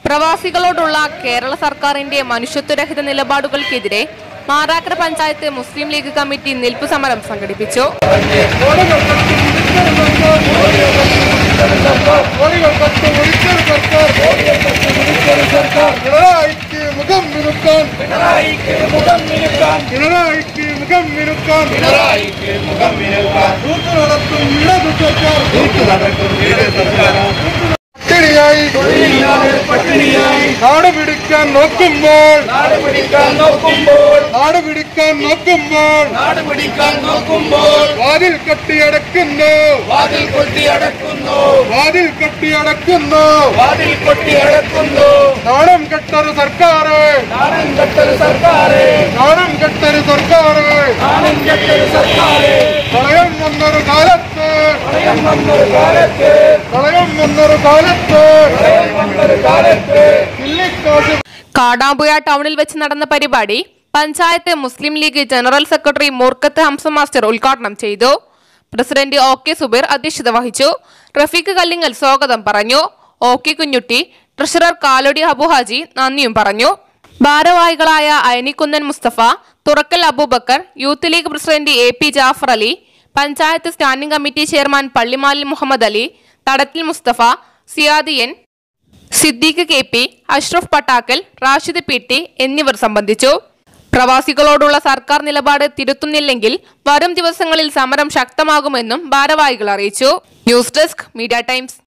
പ്രവാസികളോടുള്ള കേരള സർക്കാരിന്റെ മനുഷ്യത്വരഹിത നിലപാടുകൾക്കെതിരെ Marakkara panchayat Muslim League committee നിൽപ്പ് സമരം സംഘടിപ്പിച്ചു പിണറായിക്ക് മുഖം മിനുക്കാൻ പിണറായിക്ക് മുഖം മിനുക്കാൻ പിണറായിക്ക് മുഖം മിനുക്കാൻ പിണറായിക്ക് മുഖം മിനുക്കാൻ തൂത്തു നടത്തും ഇടതു സർക്കാർ തൂത്തു നടക്കും വീട് സർക്കാർ പട്ടിണിയായി തൊഴിലില്ലാതെ പട്ടിണിയായി നാട് പിടിക്കാൻ നോക്കുമ്പോൾ നാട് പിടിക്കാൻ നോക്കുമ്പോൾ നാട് പിടിക്കാൻ നോക്കുമ്പോൾ നാട് പിടിക്കാൻ നോക്കുമ്പോൾ വാതിൽ കെട്ടിയടക്കുന്നു വാതിൽ കൊട്ടി അടക്കുന്നു വാതിൽ കെട്ടിയടക്കുന്നു വാതിൽ കൊട്ടി അടക്കുന്നു നാണം കെട്ടൊരു സർക്കാര് നാണം കെട്ടൊരു സർക്കാരെ നാണം കെട്ടൊരു സർക്കാര് നാണം കെട്ടൊരു സർക്കാരെ പ്രളയം വന്നൊരു കാലത്ത് പ്രളയം വന്നൊരു കാലത്ത് പ്രളയം വന്നൊരു കാലത്ത് പ്രളയം വന്നൊരു കാലത്ത് ചില്ലിക്കാശ് കാടാമ്പുഴ ടൗണിൽ വെച്ച് നടന്ന പരിപാടി panchayat Muslim League general secretary Moorkath Hamsa master ഉദ്ഘാടനം ചെയ്തു പ്രസിഡന്റ് ഒ കെ സുബീർ അധ്യക്ഷത വഹിച്ചു റഫീഖ് കല്ലിങ്ങൽ സ്വാഗതം പറഞ്ഞു O K Kunhutty treasurer Kalodi Abuhaji നന്ദിയും പറഞ്ഞു ഭാരവാഹികളായ Ayanikkunnan Musthafa Thurakkal Aboobacker Youth League president A P Jafar Ali panchayat standing committee chairman Pallimalil Muhammad Ali Thadathil Musthafa Siyadiyan Siddique K P Ashraf Pattakkal Rashid P T എന്നിവർ സംബന്ധിച്ചു പ്രവാസികളോടുള്ള സർക്കാർ നിലപാട് തിരുത്തുന്നില്ലെങ്കിൽ വരും ദിവസങ്ങളിൽ സമരം ശക്തമാകുമെന്നും ഭാരവാഹികൾ അറിയിച്ചു ന്യൂസ് ഡെസ്ക് മീഡിയ ടൈംസ്